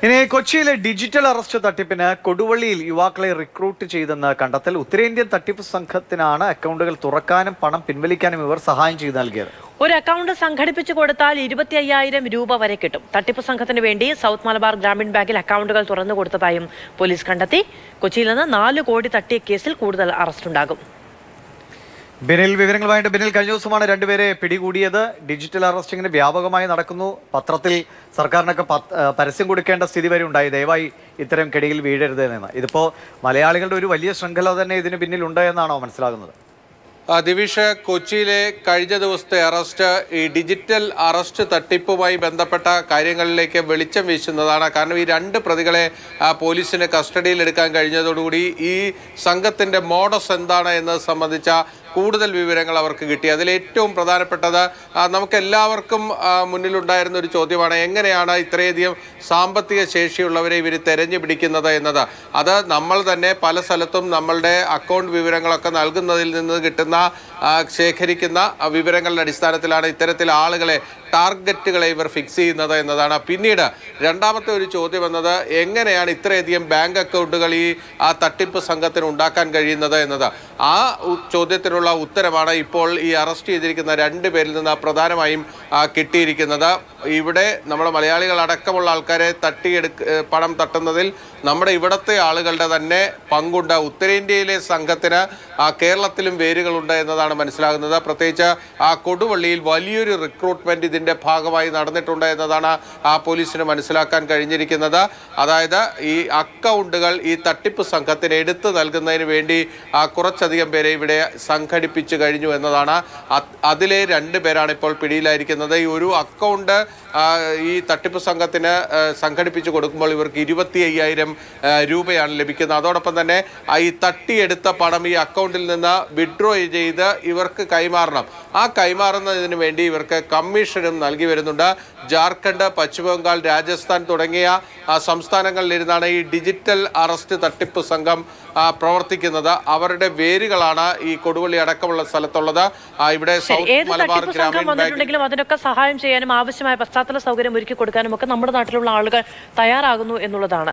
ഇനി കൊച്ചിയിലെ digital arrest തട്ടിപ്പിന് കൊടുവള്ളിയിൽ യുവാക്കളെ റിക്രൂട്ട് ചെയ്തെന്ന് കണ്ടെത്തൽ ഉത്തരേന്ത്യൻ തട്ടിപ്പ് സംഘത്തിനാണ് അക്കൗണ്ടുകൾ തുറക്കാനും പണം പിൻവലിക്കാനും ഇവർ സഹായം ചെയ്ത് നൽകിയത് ഒരു അക്കൗണ്ട് സംഘടിപ്പിച്ചു കൊടുത്താൽ ഇരുപത്തി അയ്യായിരം രൂപ വരെ കിട്ടും തട്ടിപ്പ് സംഘത്തിന് വേണ്ടി സൗത്ത് മലബാർ ഗ്രാമീൺ ബാങ്കിൽ അക്കൗണ്ടുകൾ തുറന്നു കൊടുത്തതായും പോലീസ് കണ്ടെത്തി കൊച്ചിയിൽ നിന്ന് നാല് കോടി തട്ടിയ കേസിൽ കൂടുതൽ അറസ്റ്റുണ്ടാകും ബിനിൽ വിവരങ്ങളുമായിട്ട് ബിനിൽ കഴിഞ്ഞ ദിവസമാണ് രണ്ടുപേരെ പിടികൂടിയത് ഡിജിറ്റൽ അറസ്റ്റ് ഇങ്ങനെ വ്യാപകമായി നടക്കുന്നു പത്രത്തിൽ സർക്കാരിനൊക്കെ പത്ത്- ആ, പരസ്യം കൊടുക്കേണ്ട സ്ഥിതി വരെ ഉണ്ടായി ദയവായി ഇത്തരം കെടിയിൽ വീഴരുത് എന്ന് ഇതിപ്പോ മലയാളികളുടെ ഒരു വലിയ ശൃംഖല തന്നെ ഇതിന് പിന്നിലുണ്ട് എന്നാണോ മനസ്സിലാകുന്നത് ആ, ദിവിഷ് കൊച്ചിയിലെ കഴിഞ്ഞ ദിവസത്തെ അറസ്റ്റ് ഈ ഡിജിറ്റൽ അറസ്റ്റ് തട്ടിപ്പുമായി ബന്ധപ്പെട്ട കാര്യങ്ങളിലേക്ക് വെളിച്ചം വീശുന്നതാണ് കാരണം ഈ രണ്ട് പ്രതികളെ ആ, പോലീസിന് കസ്റ്റഡിയിൽ എടുക്കാൻ കഴിഞ്ഞതോടുകൂടി ഈ സംഘത്തിന്റെ മോഡസ് എന്താണ് എന്നത് സംബന്ധിച്ച കൂടുതൽ വിവരങ്ങൾ അവർക്ക് കിട്ടി അതിൽ ഏറ്റവും പ്രധാനപ്പെട്ടത് ആ, നമുക്ക് എല്ലാവർക്കും ആ, മുന്നിലുണ്ടായിരുന്ന ഒരു ചോദ്യമാണ് എങ്ങനെയാണ് ഇത്രയധികം സാമ്പത്തിക ശേഷിയുള്ളവരെ ഇവർ തെരഞ്ഞു പിടിക്കുന്നത് എന്നത് അത് നമ്മൾ തന്നെ പല സ്ഥലത്തും നമ്മളുടെ അക്കൗണ്ട് വിവരങ്ങളൊക്കെ നൽകുന്നതിൽ നിന്ന് കിട്ടുന്ന ആ, ശേഖരിക്കുന്ന ആ, വിവരങ്ങളുടെ അടിസ്ഥാനത്തിലാണ് ഇത്തരത്തിൽ ആളുകളെ ടാർഗറ്റുകളെ ഇവർ ഫിക്സ് ചെയ്യുന്നത് എന്നതാണ് പിന്നീട് രണ്ടാമത്തെ ഒരു ചോദ്യം എന്നത് എങ്ങനെയാണ് ഇത്രയധികം ബാങ്ക് അക്കൗണ്ടുകൾ ഈ ആ തട്ടിപ്പ് സംഘത്തിന് ഉണ്ടാക്കാൻ കഴിയുന്നത് എന്നത് ആ ഉ- ചോദ്യത്തിനുള്ള ഉത്തരമാണ് ഇപ്പോൾ ഈ അറസ്റ്റ് ചെയ്തിരിക്കുന്ന രണ്ട് പേരിൽ നിന്ന് പ്രധാനമായും ആ, കിട്ടിയിരിക്കുന്നത് ഇവിടെ നമ്മുടെ മലയാളികൾ അടക്കമുള്ള ആൾക്കാരെ തട്ടിയെടുക്ക ഏഹ് പണം തട്ടുന്നതിൽ നമ്മുടെ ഇവിടുത്തെ ആളുകളുടെ തന്നെ പങ്കുണ്ട് ഉത്തരേന്ത്യയിലെ സംഘത്തിന് ആ, കേരളത്തിലും വേരുകളുണ്ട് എന്നതാണ് മനസ്സിലാകുന്നത് പ്രത്യേകിച്ച് ആ കൊടുവള്ളിയിൽ വലിയൊരു റിക്രൂട്ട്മെന്റ് ഇതിന്റെ ഭാഗമായി നടന്നിട്ടുണ്ട് എന്നതാണ് ആ പോലീസിന് മനസ്സിലാക്കാൻ കഴിഞ്ഞിരിക്കുന്നത് അതായത് ഈ അക്കൗണ്ടുകൾ ഈ തട്ടിപ്പ് സംഘത്തിന് എടുത്തു നൽകുന്നതിന് വേണ്ടി ആ, കുറച്ചധികം പേരെ ഇവിടെ സംഘടിപ്പിച്ചു കഴിഞ്ഞു എന്നതാണ് അത്- അതിലെ രണ്ട് പേരാണ് ഇപ്പോൾ പിടിയിലായിരിക്കുന്നത് ഈ ഒരു അക്കൗണ്ട് ആ, ഈ തട്ടിപ്പ് സംഘത്തിന് ആ, സംഘടിപ്പിച്ചു കൊടുക്കുമ്പോൾ ഇവർക്ക് ഇരുപത്തി അയ്യായിരം രൂപയാണ് ലഭിക്കുന്നത് അതോടൊപ്പം തന്നെ ആ ഈ തട്ടിയെടുത്ത പണം ഈ അക്കൗണ്ടിൽ നിന്ന് വിഡ്രോ ചെയ്ത് ഇവർക്ക് കൈമാറണം ആ കൈമാറുന്നതിന് വേണ്ടി ഇവർക്ക് കമ്മീഷനും നൽകി വരുന്നുണ്ട് ജാർഖണ്ഡ് പശ്ചിമബംഗാൾ രാജസ്ഥാൻ തുടങ്ങിയ ആ, സംസ്ഥാനങ്ങളിലിരുന്നാണ് ഈ ഡിജിറ്റൽ അറസ്റ്റ് തട്ടിപ്പ് സംഘം ആ, പ്രവർത്തിക്കുന്നത് അവരുടെ വേരുകളാണ് ഈ കൊടുവള്ളി അടക്കമുള്ള സ്ഥലത്തുള്ളത് ആ, ഇവിടെ ശരി സൗത്ത് ഏത് മലബാർ തട്ടിപ്പ് സംഘം ഗ്രാമീൺ ബാങ്ക് വന്നിട്ടുണ്ടെങ്കിലും അതിനൊക്കെ സഹായം ചെയ്യാനും ആവശ്യമായ പശ്ചാത്തല സൗകര്യം ഒരുക്കി കൊടുക്കാനും ഒക്കെ നമ്മുടെ നാട്ടിലുള്ള ആളുകൾ തയ്യാറാകുന്നു എന്നുള്ളതാണ്